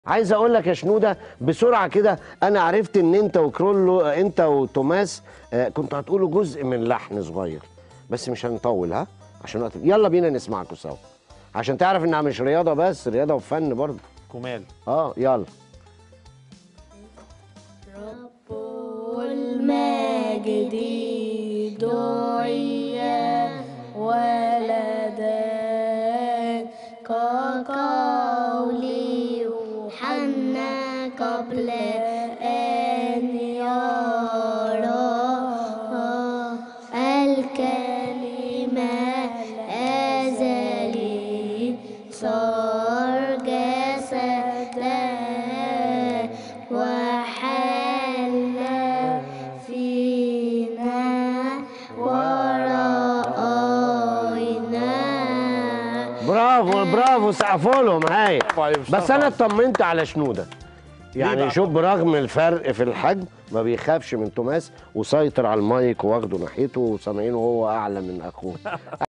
عايز اقول لك يا شنوده بسرعه كده انا عرفت ان انت وكرولو انت وتوماس آه، كنتوا هتقولوا جزء من لحن صغير بس مش هنطول ها عشان وقت يلا بينا نسمعكم سوا عشان تعرف انها مش رياضه بس رياضه وفن برضه كمال اه يلا المجد دعي ولدا كقول يوحنا قبل أن يرى الكلمة الأزلي صار جسدا وحل فينا ورأينا برافو برافو سقفوا لهم هاي برافو عليك، بس اشتغل. انا اطمنت على شنوده يعني بقى؟ شوف برغم الفرق في الحجم ما بيخافش من توماس وسيطر على المايك واخده ناحيته وسامعينه هو اعلى من اخوه